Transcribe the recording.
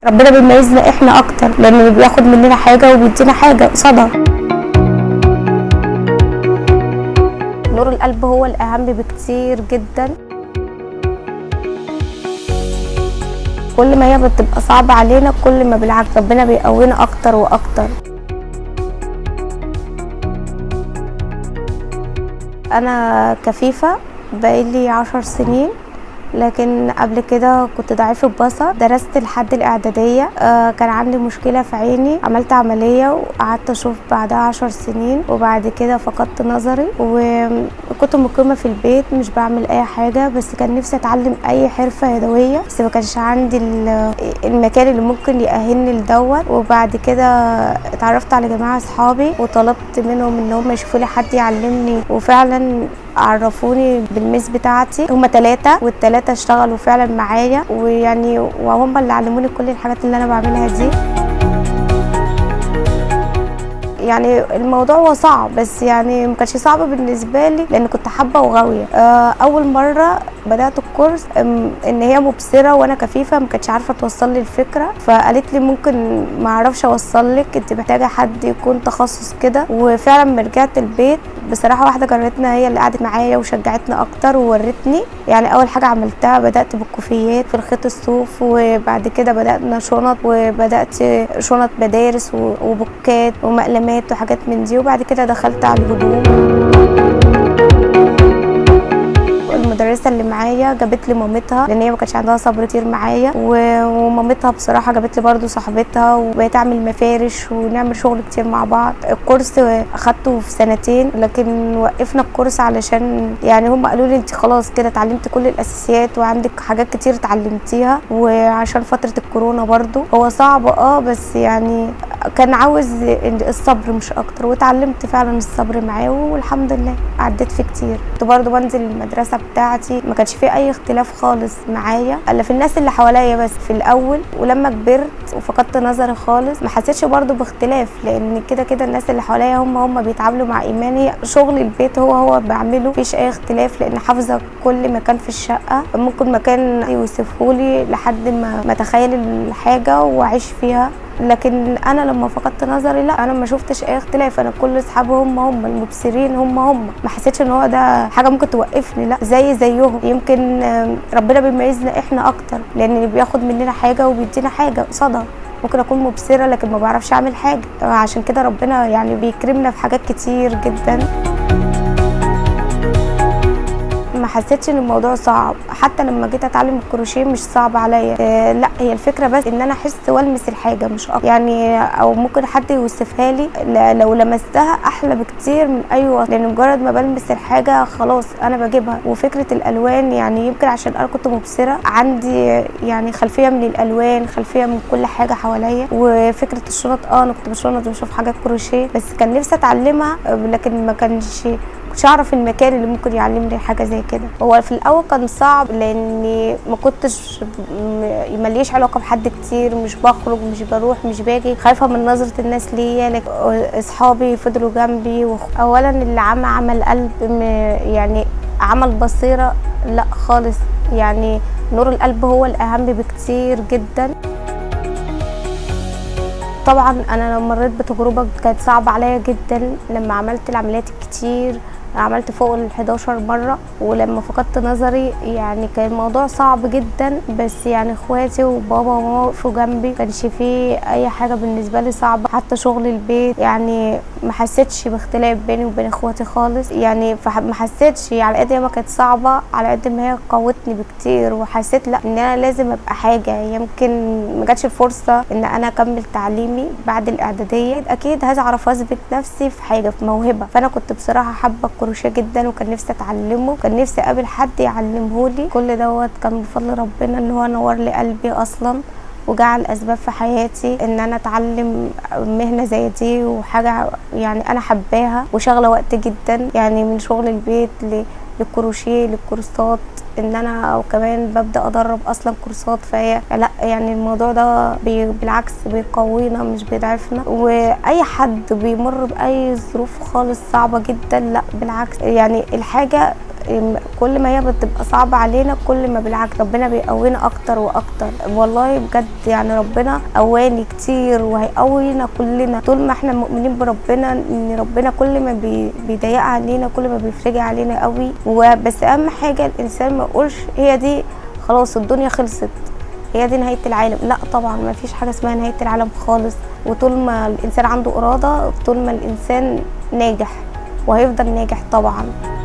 ربنا بيميزنا احنا اكتر لانه بياخد مننا حاجه وبيدينا حاجه قصادها نور القلب هو الاهم بكتير جدا كل ما هي بتبقى صعبة علينا كل ما بالعكس ربنا بيقوينا أكتر وأكتر أنا كفيفة بقالي عشر سنين لكن قبل كده كنت ضعيفة البصر درست لحد الإعدادية آه كان عندي مشكلة في عيني عملت عملية وقعدت أشوف بعدها عشر سنين وبعد كده فقدت نظري وكنت مقيمة في البيت مش بعمل أي حاجة بس كان نفسي أتعلم أي حرفة يدوية بس ما كانش عندي المكان اللي ممكن يأهلني لدوت وبعد كده اتعرفت على جماعة أصحابي وطلبت منهم إن هم يشوفوا لي حد يعلمني وفعلا عرفوني بالميس بتاعتي هما ثلاثة والثلاثة اشتغلوا فعلا معايا ويعني وهم اللي علموني كل الحاجات اللي انا بعملها دي يعني الموضوع هو صعب بس يعني ما كانش صعب بالنسبه لي لان كنت حابه وغاويه اول مره بدات الكورس ان هي مبصره وانا كفيفه ما كانتش عارفه توصل لي الفكره فقالت لي ممكن ما اعرفش اوصل لك انت محتاجه حد يكون تخصص كده وفعلا لما رجعت البيت بصراحه واحده جارتنا هي اللي قعدت معايا وشجعتني اكتر وورتني يعني اول حاجه عملتها بدات بالكوفيات في الخيط الصوف وبعد كده بدانا شنط وبدات شنط مدارس وبوكات ومقلمات وحاجات من دي وبعد كده دخلت على الهدوم المدرسه اللي معايا جابت لي مامتها لان هي ما كانش عندها صبر كتير معايا ومامتها بصراحه جابت لي برده صاحبتها وبقيت اعمل مفارش ونعمل شغل كتير مع بعض الكورس اخدته في سنتين لكن وقفنا الكورس علشان يعني هم قالوا لي انت خلاص كده اتعلمتي كل الاساسيات وعندك حاجات كتير اتعلمتيها وعشان فتره الكورونا برده هو صعب اه بس يعني كان عاوز الصبر مش اكتر واتعلمت فعلا الصبر معاه والحمد لله عديت فيه كتير كنت برضه بنزل المدرسه بتاعتي ما كانش فيه اي اختلاف خالص معايا الا في الناس اللي حواليا بس في الاول ولما كبرت وفقدت نظري خالص ما حسيتش برضه باختلاف لان كده كده الناس اللي حواليا هم هم بيتعاملوا مع ايماني شغل البيت هو هو بعمله مفيش اي اختلاف لان حافظه كل مكان في الشقه ممكن مكان يوصفهولي لحد ما ما اتخيل الحاجه واعيش فيها لكن انا لما فقدت نظري لا انا ما شفتش اي اختلاف انا كل اصحابي هم هم المبصرين هم هم ما حسيتش ان هو ده حاجه ممكن توقفني لا زي زيهم يمكن ربنا بيميزنا احنا اكتر لان اللي بياخد مننا حاجه وبيدينا حاجه قصادها ممكن اكون مبصره لكن ما بعرفش اعمل حاجه عشان كده ربنا يعني بيكرمنا في حاجات كتير جدا ما حسيتش ان الموضوع صعب حتى لما جيت اتعلم الكروشيه مش صعب عليا إيه لا هي الفكره بس ان انا احس والمس الحاجه مش اكتر يعني او ممكن حد يوصفها لي لو لمستها احلى بكتير من اي وصف لان مجرد ما بلمس الحاجه خلاص انا بجيبها وفكره الالوان يعني يمكن عشان انا كنت مبصره عندي يعني خلفيه من الالوان خلفيه من كل حاجه حواليا وفكره الشنط اه انا كنت بشنط وبشوف حاجات كروشيه بس كان نفسي اتعلمها لكن ما كانش كنتش اعرف المكان اللي ممكن يعلمني حاجه زي كده هو في الاول كان صعب لاني ما كنتش ماليش علاقه بحد كتير مش بخرج مش بروح مش باجي خايفه من نظره الناس ليا لكن اصحابي فضلوا جنبي وخ... اولا اللي عمل عمل قلب يعني عمل بصيره لا خالص يعني نور القلب هو الاهم بكتير جدا طبعا انا مريت بتجربه كانت صعبه عليا جدا لما عملت العمليات الكتير عملت فوق ال 11 مره ولما فقدت نظري يعني كان الموضوع صعب جدا بس يعني اخواتي وبابا وماما وقفوا جنبي كانش فيه اي حاجه بالنسبه لي صعبه حتى شغل البيت يعني ما حسيتش باختلاف بيني وبين اخواتي خالص يعني ما حسيتش على قد ما كانت صعبه على قد ما هي قوتني بكتير وحسيت لا ان انا لازم ابقى حاجه يمكن ما جاتش الفرصه ان انا اكمل تعليمي بعد الاعداديه اكيد هعرف اثبت نفسي في حاجه في موهبه فانا كنت بصراحه حابه الكروشيه جدا وكان نفسي اتعلمه وكان نفسي اقابل حد يعلمه لي كل دوت كان بفضل ربنا ان هو نور لي قلبي اصلا وجعل اسباب في حياتي ان انا اتعلم مهنه زي دي وحاجه يعني انا حباها وشغله وقت جدا يعني من شغل البيت للكروشيه للكورسات ان انا وكمان ببدا ادرب اصلا كورسات فهي لا يعني الموضوع ده بي بالعكس بيقوينا مش بيضعفنا واي حد بيمر باي ظروف خالص صعبه جدا لا بالعكس يعني الحاجه كل ما هي بتبقى صعبة علينا كل ما بالعكس ربنا بيقوينا اكتر واكتر والله بجد يعني ربنا قواني كتير وهيقوينا كلنا طول ما احنا مؤمنين بربنا ان ربنا كل ما بي- بيضيق علينا كل ما بيفرج علينا قوي وبس اهم حاجة الانسان ما يقولش هي دي خلاص الدنيا خلصت هي دي نهاية العالم لا طبعا ما فيش حاجة اسمها نهاية العالم خالص وطول ما الإنسان عنده إرادة طول ما الإنسان ناجح وهيفضل ناجح طبعا